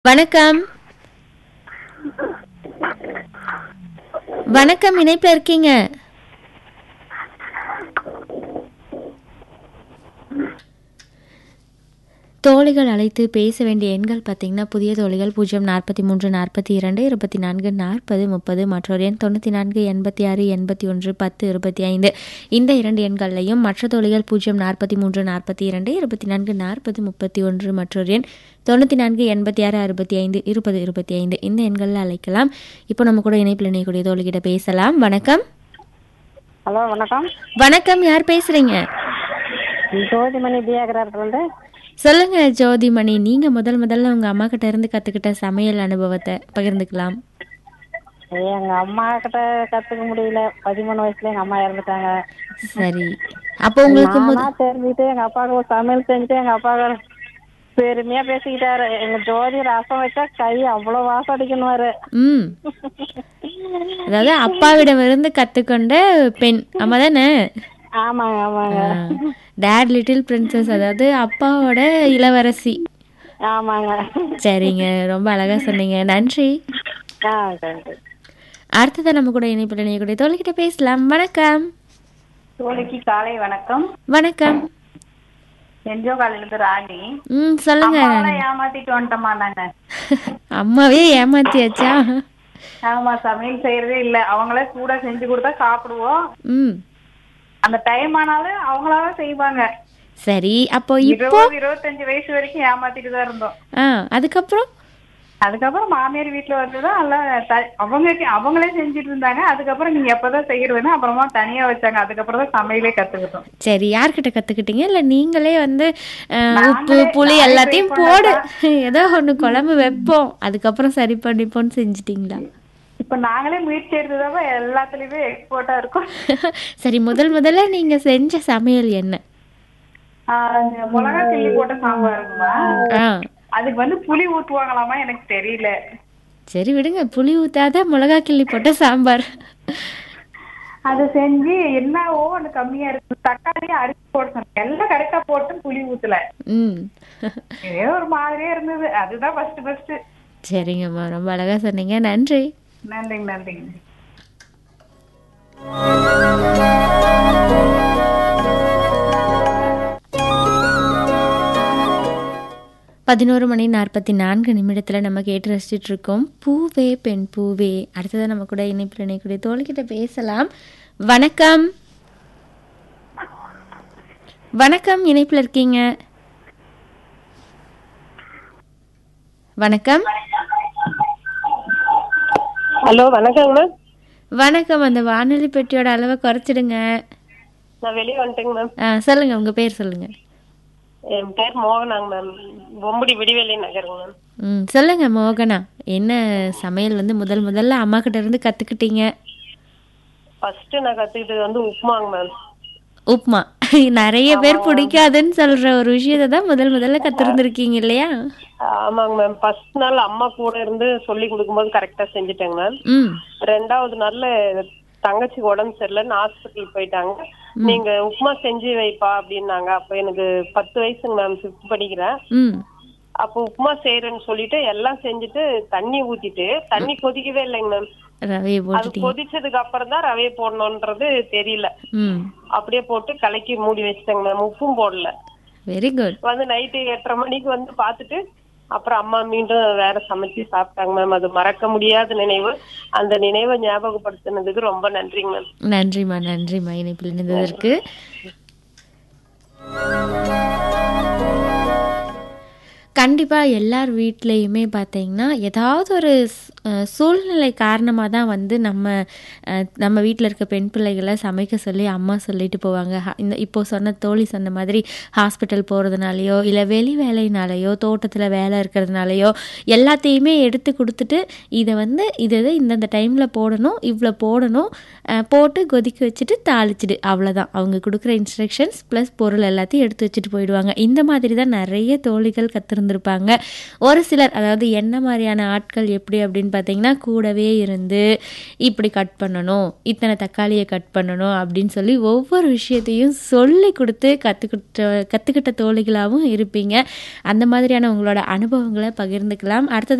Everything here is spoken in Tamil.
வணக்கம் வணக்கம் இணைப்பில் இருக்கீங்க தோழிகள் அழைத்து பேச வேண்டிய எண்கள் பார்த்தீங்கன்னா புதிய தோழிகள் பூஜ்ஜியம் நாற்பத்தி மூன்று நாற்பத்தி இரண்டு இருபத்தி நான்கு நாற்பது முப்பது மற்றொரு எண் தொண்ணூற்றி நான்கு எண்பத்தி ஆறு எண்பத்தி ஒன்று பத்து இருபத்தி ஐந்து இந்த இரண்டு எண்கள்லையும் மற்ற தோழிகள் பூஜ்ஜியம் நாற்பத்தி மூன்று நாற்பத்தி இரண்டு இருபத்தி நான்கு நாற்பது முப்பத்தி ஒன்று மற்றொரு எண் தொண்ணூற்றி நான்கு எண்பத்தி ஆறு அறுபத்தி ஐந்து இருபது இருபத்தி ஐந்து இந்த எண்களில் அழைக்கலாம் இப்போ நம்ம கூட இணைப்பில் இணையக்கூடிய தோழிகிட்ட பேசலாம் வணக்கம் ஹலோ வணக்கம் வணக்கம் யார் பேசுறீங்க ஜோதிமணி தியாகராஜ்லேருந்து சொல்லுங்க ஜோதிமணி நீங்க முதல் முதல்ல உங்க அம்மா கிட்ட இருந்து கத்துக்கிட்ட சமையல் அனுபவத்தை பகிர்ந்துக்கலாம் எங்க அம்மா கிட்ட கத்துக்க முடியல பதிமூணு வயசுல எங்க அம்மா இறந்துட்டாங்க சரி அப்போ உங்களுக்கு முத- நானா தெரிஞ்சுட்டு எங்க அப்பாவுக்கு ஒரு சமையல் செஞ்சுட்டு எங்க அப்பா பெருமையா பேசிக்கிட்டாரு எங்க ஜோதி ரசம் வச்சா கை அவ்வளவு வாசம் அடிக்கணுவாரு ம் அதாவது அப்பாவிடமிருந்து கத்துக்கொண்ட பெண் ஆமா தானே ஆமாங்க ஆமாங்க டேட் லிட்டில் பிரின்சஸ் அதாவது அப்பாவோட இளவரசி ஆமாங்க சரிங்க ரொம்ப அழகா சொன்னீங்க நன்றி ஆ சரி அடுத்ததான் நம்ம கூட இணைப்பில் இணையக்கூடிய தோழிக்கிட்ட பேசலாம் வணக்கம் தோழிக்கு காலை வணக்கம் வணக்கம் செஞ்சோ காலையில ராணி ம் சொல்லுங்க ஏமாத்திட்டு வந்துட்டோமா நாங்க அம்மாவே ஏமாத்தியாச்சா ஆமா சமையல் செய்யறதே இல்ல அவங்களே கூட செஞ்சு கொடுத்தா சாப்பிடுவோம் ம் அந்த டைம் ஆனாலும் அவங்களாவே செய்வாங்க சரி அப்போ இப்போ இருபது இருபத்தஞ்சு வயசு வரைக்கும் ஏமாத்திட்டு தான் இருந்தோம் ஆ அதுக்கப்புறம் அதுக்கப்புறம் மாமியார் வீட்டுல வந்துதான் எல்லாம் த- அவங்க அவங்களே செஞ்சுட்டு இருந்தாங்க அதுக்கப்புறம் நீங்க எப்பதான் செய்யறதுன்னு அப்புறமா தனியா வச்சாங்க அதுக்கப்புறம் தான் சமையலே கத்துக்கிட்டோம் சரி யார்கிட்ட கத்துக்கிட்டீங்க இல்ல நீங்களே வந்து அஹ், உப்பு நாங்களே- புளி நாங்களே எல்லாத்தையும் try போடு ஏதோ ஒண்ணு குழம்பு வைப்போம் அதுக்கப்புறம் சரி பண்ணிப்போம்னு செஞ்சிட்டீங்களா இப்ப நாங்களே முயற்சி எடுத்ததாப்ப எல்லாத்துலயுமே எக்ஸ்போர்ட்டா இருக்கும் சரி முதல் முதல்ல நீங்க செஞ்ச சமையல் என்ன ஆஹ் இந்த மிளகா கிள்ளி போட்ட சாம்பார் இருக்குமா ஆ அதுக்கு வந்து புளி ஊத்துவாங்களாமா எனக்கு தெரியல சரி விடுங்க புளி ஊத்தாத மிளகா கிள்ளி போட்ட சாம்பார் அதை செஞ்சு என்னவோ ஒண்ணு கம்மியா இருக்கு தக்காளியை அரிசி போட சொன்னேன் எல்லாம் கரெக்டா போட்டு புளி ஊத்தல ம் இதே ஒரு மாதிரியே இருந்தது அதுதான் ஃபர்ஸ்ட் ஃபர்ஸ்ட் சரிங்கம்மா ரொம்ப அழகா சொன்னீங்க நன்றி நன்றிங்க நன்றிங்க பதினோரு மணி நாற்பத்தி நான்கு நிமிடத்தில் நம்ம கேட்டு ரசிச்சுட்டு இருக்கோம் பூவே பெண் பூவே அடுத்ததான் நம்ம கூட இணைப்பில் இணையக்கூடிய தோழிக்கிட்ட பேசலாம் வணக்கம் வணக்கம் இணைப்பில் இருக்கீங்க வணக்கம் ஹலோ வணக்கங்க மேம் வணக்கம் அந்த வானொலி பெட்டியோட அளவை குறைச்சிடுங்க நான் வெளியே வந்துட்டேங்க மேம் ஆ, சொல்லுங்க உங்க பேர் சொல்லுங்க என் பேர் மோகனாங்க மேம் பொம்புடி விடிவெளி நகருங்க மேம் ம் சொல்லுங்க மோகனா என்ன சமையல் வந்து முதல் முதல்ல அம்மா கிட்ட இருந்து கத்துக்கிட்டீங்க ஃபர்ஸ்ட் நான் கத்துக்கிட்டது வந்து உப்புமாங்க மேம் உப்மா நிறைய பேர் பிடிக்காதுன்னு சொல்ற ஒரு விஷயத்தை தான் முதல் முதல்ல கத்திருந்திருக்கீங்க இல்லையா ஆமாங்க மேம் ஃபர்ஸ்ட் நாள் அம்மா கூட இருந்து சொல்லி கொடுக்கும்போது கரெக்டா செஞ்சுட்டேங்க மேம் ம் ரெண்டாவது நாள்ல தங்கச்சிக்கு உடம்பு சரியில்லைன்னு ஹாஸ்பிட்டல் போயிட்டாங்க நீங்க உப்புமா செஞ்சு வைப்பா அப்படின்னாங்க அப்ப எனக்கு பத்து வயசுங்க மேம் ஃபிஃப்த் படிக்கிறேன் ம் அப்போ உப்புமா செய்யறேன்னு சொல்லிட்டு எல்லாம் செஞ்சுட்டு தண்ணி ஊத்திட்டு தண்ணி கொதிக்கவே இல்லைங்க மேம் ரவையை அது போட்டுட்டீங்க கொதிச்சதுக்கு அப்புறம் தான் ரவையை போடணும்ன்றது தெரியல ம் அப்படியே போட்டு கலக்கி மூடி வச்சிட்டேங்க மேம் உப்பும் போடல வெரி குட் வந்து நைட்டு எட்டரை மணிக்கு வந்து பார்த்துட்டு அப்புறம் அம்மா மீண்டும் வேற சமைச்சு சாப்பிட்டாங்க மேம் அது மறக்க முடியாத நினைவு அந்த நினைவை ஞாபகப்படுத்தினதுக்கு ரொம்ப நன்றிங்க மேம் நன்றிம்மா நன்றிம்மா இணைப்பில் இணைந்ததற்கு கண்டிப்பாக எல்லார் வீட்லேயுமே பார்த்தீங்கன்னா ஏதாவது ஒரு ஸ்- அஹ் சூழ்நிலை காரணமாக தான் வந்து நம்ம அஹ், நம்ம வீட்டில் இருக்க பெண் பிள்ளைகளை சமைக்க சொல்லி அம்மா சொல்லிட்டு போவாங்க ஹ- இந்த இப்போ சொன்ன தோழி சொன்ன மாதிரி ஹாஸ்பிட்டல் போகிறதுனாலையோ இல்லை வெளி வேலைனாலேயோ தோட்டத்தில் வேலை இருக்கிறதுனாலையோ எல்லாத்தையுமே எடுத்து கொடுத்துட்டு இதை வந்து இது இது இந்தந்த டைமில் போடணும் இவ்வளோ போடணும் அஹ், போட்டு கொதிக்க வச்சுட்டு தாளிச்சிடு அவ்வளோதான் அவங்க கொடுக்குற இன்ஸ்ட்ரக்ஷன்ஸ் ப்ளஸ் பொருள் எல்லாத்தையும் எடுத்து வச்சுட்டு போயிடுவாங்க இந்த மாதிரி தான் நிறைய தோழிகள் கத்திருந்திருப்பாங்க ஒரு சிலர் அதாவது என்ன மாதிரியான ஆட்கள் எப்படி அப்படின்னு பார்த்தீங்கன்னா கூடவே இருந்து இப்படி கட் பண்ணணும் இத்தனை தக்காளியை கட் பண்ணணும் அப்படின்னு சொல்லி ஒவ்வொரு விஷயத்தையும் சொல்லி கொடுத்து கற்றுக்கிட்ட கற்றுக்கிட்ட தோழிகளாகவும் இருப்பீங்க அந்த மாதிரியான உங்களோட அனுபவங்களை பகிர்ந்துக்கலாம் அடுத்தது